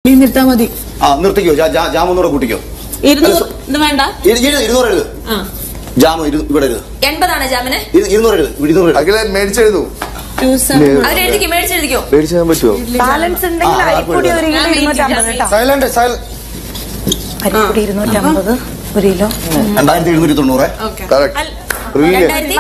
ഈ നിർത്താ മതി ആ നിർത്തിക്കോ ജാ- ജാ- ജാം ഒന്നുകൂടെ കൂട്ടിക്കോ ഇരുന്നൂറ് ഇത് വേണ്ട ഇരു- ഇരു- ഇരുന്നൂറ് എഴുത് ആ ജാം ഇരു- ഇവിടെ എഴുത് എൺപതാണ് ജാമിന് ഇരു- ഇരുന്നൂറ് എഴുത് ഇവിടെ ഇരുന്നൂറ് എഴുത് അഖിലെ മേടിച്ചെഴുതൂ ടു സെവൻ അവരെഴുതിക്കോ മേടിച്ചെഴുതിക്കോ മേടിച്ചു തരാൻ പറ്റുമോ ബാലൻസ് ഉണ്ടെങ്കിൽ ആ, അരിപ്പൊടി ഒരു കിലോ ഞാൻ ഇരുന്നൂറ്റമ്പത് വെയിറ്റ് കേട്ടോ സൈലന്റ് സൈലന്റ് അരിപ്പൊടി ഇരുന്നൂറ്റമ്പത് ഒരു കിലോ രണ്ടായിരത്തി എഴുന്നൂറ്റി തൊണ്ണൂറ് കറക്റ്റ് രണ്ടായിരത്തി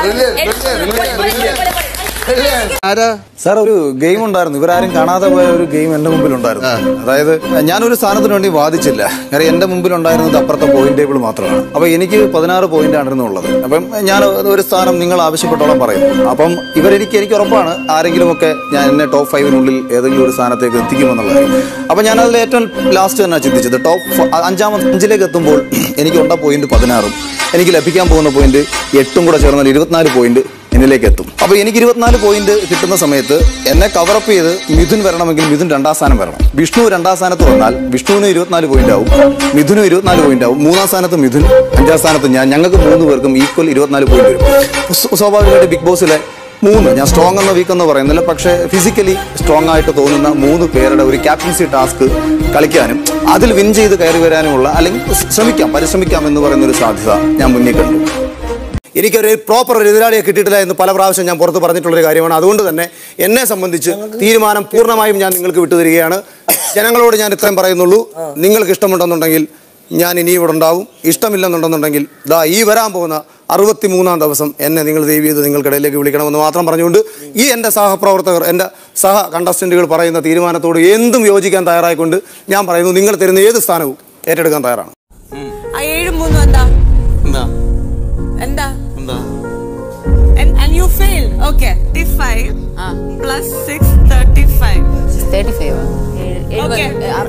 ആരാ സാർ ഒരു ഗെയിം ഉണ്ടായിരുന്നു ഇവരാരും കാണാതെ പോയ ഒരു ഗെയിം എന്റെ മുമ്പിൽ ഉണ്ടായിരുന്നു അതായത് ഞാനൊരു സ്ഥാനത്തിന് വേണ്ടി വാദിച്ചില്ല കാരണം എന്റെ മുമ്പിൽ ഉണ്ടായിരുന്നത് അപ്പുറത്തെ പോയിന്റ് ടേബിൾ മാത്രമാണ് അപ്പൊ എനിക്ക് പതിനാറ് പോയിന്റ് ആയിരുന്നു ഉള്ളത് അപ്പം ഞാൻ ഒരു സ്ഥാനം നിങ്ങൾ ആവശ്യപ്പെട്ടോളം പറയുന്നു അപ്പം ഇവരെനിക്ക് എനിക്ക് ഉറപ്പാണ് ആരെങ്കിലുമൊക്കെ ഞാൻ എന്നെ ടോപ്പ് ഫൈവിനുള്ളിൽ ഏതെങ്കിലും ഒരു സ്ഥാനത്തേക്ക് എത്തിക്കുമെന്നുള്ളത് അപ്പൊ ഞാൻ അതിൽ ഏറ്റവും ലാസ്റ്റ് തന്നെ ചിന്തിച്ചത് ടോപ്പ് അഞ്ചാമത് അഞ്ചിലേക്ക് എത്തുമ്പോൾ എനിക്ക് ഉണ്ട പോയിന്റ് പതിനാറും എനിക്ക് ലഭിക്കാൻ പോകുന്ന പോയിന്റ് എട്ടും കൂടെ ചേർന്നാൽ ഇരുപത്തിനാല് പോയിന്റ് എന്നിലേക്ക് എത്തും അപ്പൊ എനിക്ക് ഇരുപത്തിനാല് പോയിന്റ് കിട്ടുന്ന സമയത്ത് എന്നെ കവറപ്പ് ചെയ്ത് മിഥുൻ വരണമെങ്കിൽ മിഥുൻ രണ്ടാം സ്ഥാനം വരണം വിഷ്ണു രണ്ടാം സ്ഥാനത്ത് വന്നാൽ വിഷ്ണുവിന് ഇരുപത്തിനാല് പോയിന്റ് ആവും മിഥുനും ഇരുപത്തിനാല് പോയിന്റ് ആവും മൂന്നാം സ്ഥാനത്ത് മിഥുൻ അഞ്ചാം സ്ഥാനത്ത് ഞാൻ ഞങ്ങൾക്ക് മൂന്ന് പേർക്കും ഈക്വൽ ഇരുപത്തിനാല് പോയിന്റ് വരും സ്വ- സ്വാഭാവികമായിട്ട് ബിഗ് ബോസിലെ മൂന്ന് ഞാൻ സ്ട്രോങ് എന്ന വീക്ക് എന്ന് പറയുന്നില്ല പക്ഷേ ഫിസിക്കലി സ്ട്രോങ് ആയിട്ട് തോന്നുന്ന മൂന്ന് പേരുടെ ഒരു ക്യാപ്റ്റൻസി ടാസ്ക് കളിക്കാനും അതിൽ വിൻ ചെയ്ത് കയറി വരാനുമുള്ള അല്ലെങ്കിൽ ശ്രമിക്കാം പരിശ്രമിക്കാം എന്ന് പറയുന്ന ഒരു സാധ്യത ഞാൻ മുന്നിൽ കണ്ടു എനിക്കൊരു പ്രോപ്പർ ഒരു എതിരാളിയെ കിട്ടിയിട്ടില്ല എന്ന് പല പ്രാവശ്യം ഞാൻ പുറത്ത് പറഞ്ഞിട്ടുള്ളൊരു കാര്യമാണ് അതുകൊണ്ട് തന്നെ എന്നെ സംബന്ധിച്ച് തീരുമാനം പൂർണ്ണമായും ഞാൻ നിങ്ങൾക്ക് വിട്ടുതരികയാണ് ജനങ്ങളോട് ഞാൻ ഇത്രയും പറയുന്നുള്ളൂ നിങ്ങൾക്ക് ഇഷ്ടമുണ്ടെന്നുണ്ടെങ്കിൽ ഞാൻ ഇനി ഇവിടെ ഉണ്ടാവും ഇഷ്ടമില്ലെന്നുണ്ടെന്നുണ്ടെങ്കിൽ ദാ ഈ വരാൻ പോകുന്ന അറുപത്തി മൂന്നാം ദിവസം എന്നെ നിങ്ങൾ ദയവ് ചെയ്ത് നിങ്ങൾക്കിടയിലേക്ക് വിളിക്കണമെന്ന് മാത്രം പറഞ്ഞുകൊണ്ട് ഈ എൻ്റെ സഹപ്രവർത്തകർ എൻ്റെ സഹ കണ്ടസ്റ്റന്റുകൾ പറയുന്ന തീരുമാനത്തോട് എന്തും യോജിക്കാൻ തയ്യാറായിക്കൊണ്ട് ഞാൻ പറയുന്നു നിങ്ങൾ തരുന്ന ഏത് സ്ഥാനവും ഏറ്റെടുക്കാൻ തയ്യാറാണ് ആ ഏഴും മൂന്നും എന്താ എന്താ എന്താ എന്താ and, and you fail okay 35 plus 6 35 thirty five okay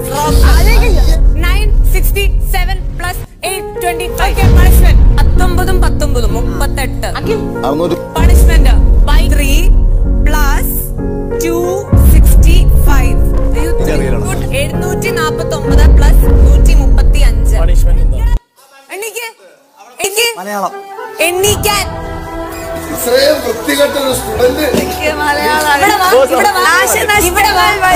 nine sixty seven plus eight twenty five punishment പത്തൊമ്പതും പത്തൊമ്പതും മുപ്പത്തെട്ട് അറുന്നൂറ്റി punishment by three plus two sixty five എഴുന്നൂറ്റി നാപ്പത്തി ഒമ്പത് പ്ലസ് നൂറ്റി മുപ്പത്തി അഞ്ച് എണ്ണിക്ക് എണ്ണിക്ക് മലയാളം എണ്ണിക്കാൻ ഇത്രയും വൃത്തികെട്ട ഒരു സ്റ്റുഡന്റ് ഇവിടെ വാ, ഇവിടെ വാ. ഇവിടെ വാ.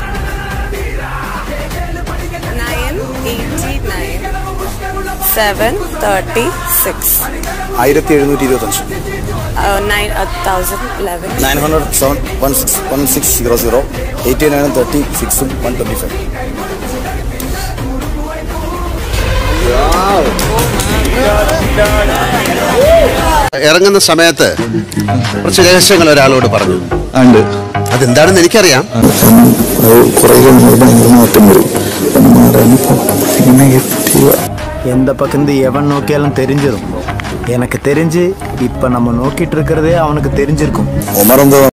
Nine eighty-nine, seven thirty-six, ആയിരത്തി എഴുന്നൂറ്റി ഇരുപത്തഞ്ച് uh, nine a thousand eleven. Nine hundred seven one six one six zero zero eighty nine thirty സിക്സും വൺ ട്വൻറ്റി ഫൈവ് ഇറങ്ങുന്ന സമയത്ത് കുറച്ച് രഹസ്യങ്ങൾ ഒരാളോട് പറഞ്ഞു ഉണ്ട് അതെന്താണെന്ന് എനിക്കറിയാം അത് കുറേ കഴിയുമ്പോൾ ഭയങ്കര മാറ്റം വരും മാറാൻ നെഗറ്റീവ് எந்த பக்கம் எவன் நோக்கியாலும் தெரிஞ்சிடும் எனக்கு தெரிஞ்சு இப்ப நம்ம நோக்கிட்டு இருக்கிறதே அவனுக்கு தெரிஞ்சிருக்கும் ഉമർ എന്തോ